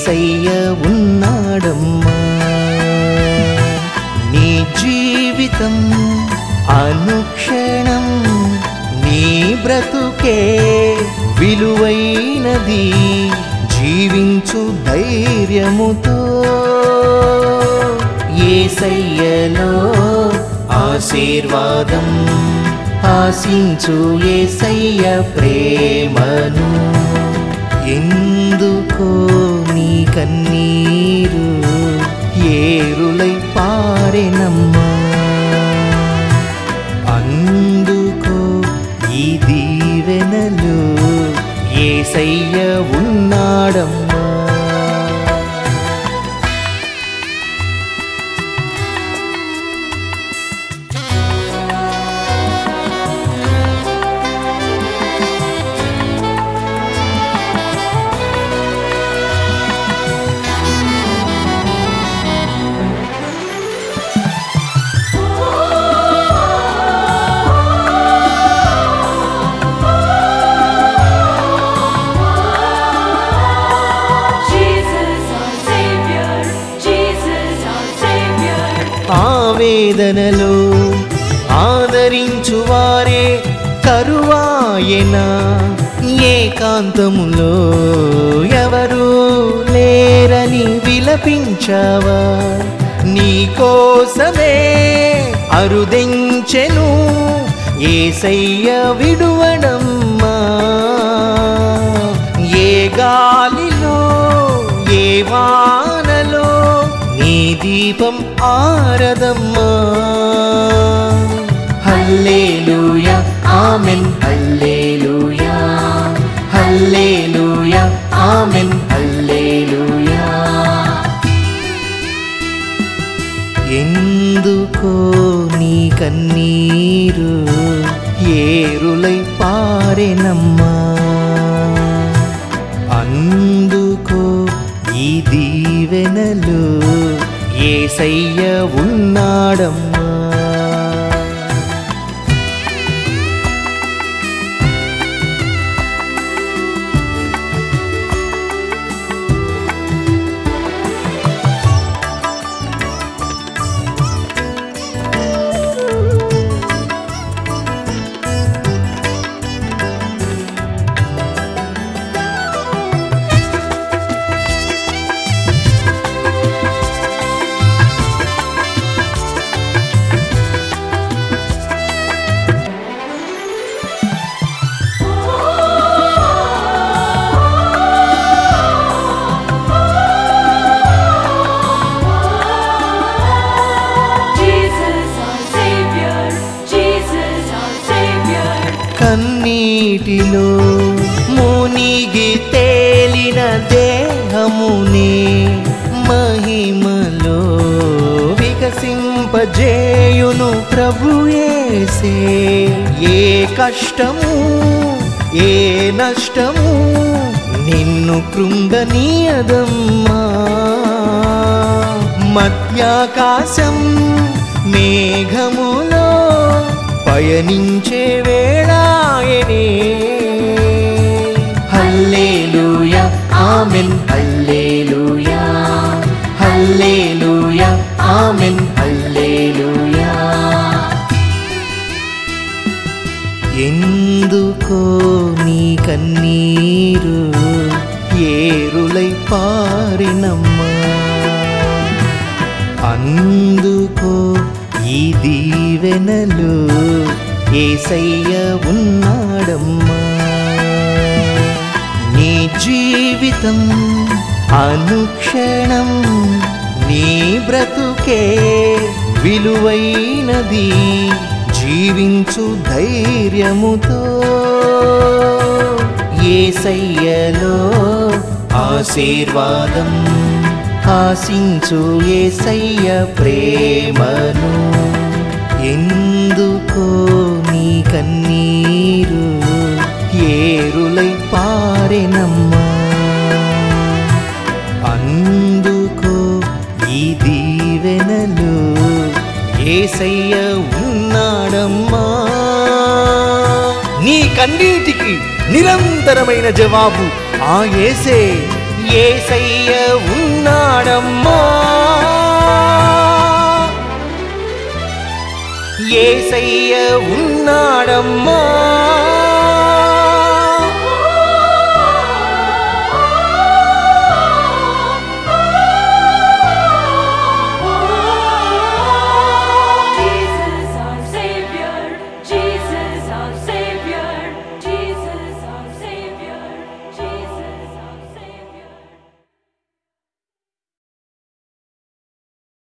ఏసయ్య ఉన్నాడమ్మా నీ జీవితం అనుక్షణం నీ బ్రతుకే విలువైనది జీవించు ధైర్యముతో ఏసయ్యలో ఆశీర్వాదం ఆశించు ఏసయ్య ప్రేమను ఎందుకో నీ కన్నీరు ఏరులై పారెనమ్మా అందుకో ఈ దీవెనలు ఏసయ్య ఉన్నాడమ్మా Jesus our Savior, Jesus our Savior. ఆవేదనలో ఆదరించు వారే కరువాయన ఏకాంతములో ఎవరు లేరని విలపించావా నీ కోసమే అరుదెంచెను ఏసయ్య విడువడమ్మా ఏ గాలిలో ఏ వానలో నీ దీపం ఆరదమ్మా hallelujah amen hallelujah hallelujah amen hallelujah ఎందుకో నీ కన్నీరు ఏరులై పారెనమ్మా అందుకో ఈ దీవెనలు ఏసయ్య ఉన్నాడమ్మా Jesus our Savior, Jesus our Savior. కన్నీటిలో మునిగి తేలిన దేహముని మహిమలో వికసింపజేయును ప్రభుయేసే ఏ కష్టము ఏ నష్టము నిన్ను కృంగనీయదమ్మా మధ్యాకాశం మేఘములో పయనించే వేళాయనే hallelujah amen hallelujah hallelujah amen hallelujah ఎందుకో నీ కన్నీరు ఏరులై పారినమ్మా అందుకో ఈ దీవెనలు ఏసయ్య ఉన్నాడమ్మా నీ జీవితం అనుక్షణం నీ బ్రతుకే విలువైనది జీవించు ధైర్యముతో ఏసయ్యలో ఆశీర్వాదం ఆశించు ఏసయ్య ప్రేమను ఎందుకో నీ కన్నీరు ఏరులై పారెనమ్మా అందుకో ఈ దీవెనలు ఏసయ్య ఉన్నాడమ్మా నీ కన్నీటికి నిరంతరమైన జవాబు ఆ ఏసే ఏసయ్య ఉన్నాడమ్మా ఏసయ్య ఉన్నాడమ్మా